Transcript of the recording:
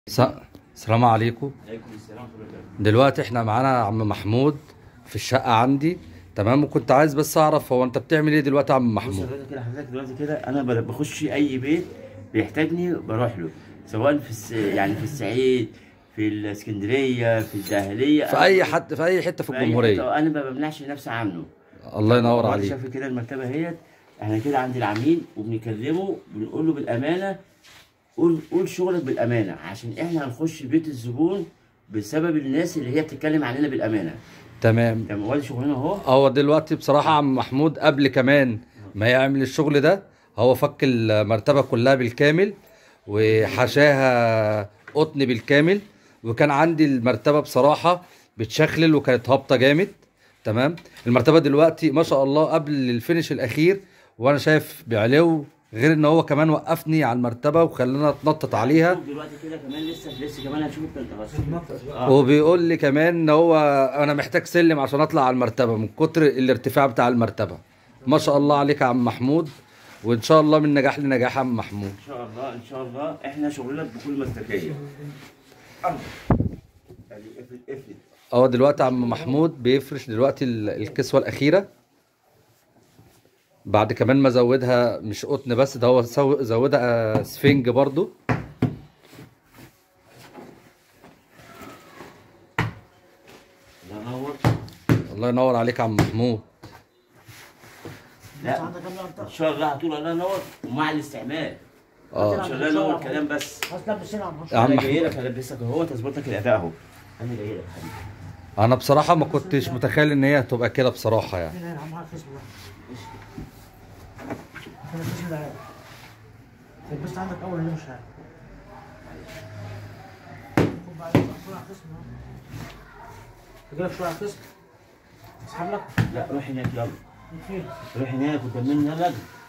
س- السلام عليكم عليكم السلام ورحمه الله وبركاته دلوقتي احنا معانا عم محمود في الشقة عندي تمام وكنت عايز بس اعرف هو انت بتعمل ايه دلوقتي يا عم بص محمود حضرتك كده حضرتك دلوقتي كده انا ب- بخش اي بيت بيحتاجني بروح له سواء في الس... يعني في الصعيد في الاسكندريه في الدهليه في اي حد في اي حتة في في أي الجمهورية حتة، انا ما بمنعش نفسي عنه الله ينور هو عليك شاف كده المكتبه اهيت احنا كده عند العميل وبنكلمه بنقول له بالامانه قول قول شغلك بالامانه عشان احنا هنخش بيت الزبون بسبب الناس اللي هي بتتكلم عننا بالامانه تمام تمام وادي شغلنا اهو هو دلوقتي بصراحة عم محمود قبل كمان ما يعمل الشغل ده هو فك المرتبة كلها بالكامل وحشاها قطن بالكامل وكان عندي المرتبة بصراحة بتشخلل وكانت هابطة جامد تمام المرتبة دلوقتي ما شاء الله قبل الفينش الأخير وأنا شايف بعلو غير إن هو كمان وقفني على المرتبة وخلاني أتنطط عليها دلوقتي كده كمان لسه لسه كمان هنشوف التفاصيل اه وبيقول لي كمان ان هو انا محتاج سلم عشان اطلع على المرتبه من كتر الارتفاع بتاع المرتبه ما شاء الله عليك يا عم محمود وان شاء الله من نجاح لنجاح يا عم محمود ان شاء الله ان شاء الله احنا شغلنا بكل مصداقيه الله. يعني افرد افرد هو دلوقتي عم محمود بيفرش دلوقتي ال- الكسوه الاخيره بعد كمان ما زودها مش قطن بس ده هو سو- زودها سفنج برضو الله ينور الله ينور عليك يا عم محمود لا ان شاء الله هتقول الله ينور ومع الاستعمال اه ان شاء الله ينور الكلام بس يا عم انا محمود جاي لك البسك اهو تظبط لك الاداء اهو انا جاي لك حبيبي انا بصراحه ما كنتش متخيل ان هي هتبقى كده بصراحه يعني هنا هنا معاك اسمه انا الاسم ده لبست عندك اول اللي مش عارف خد بعد شويه على القسم تجيلك شويه على القسم اسحب لك لا روح هناك يلا فين روح هناك وكملنا يلا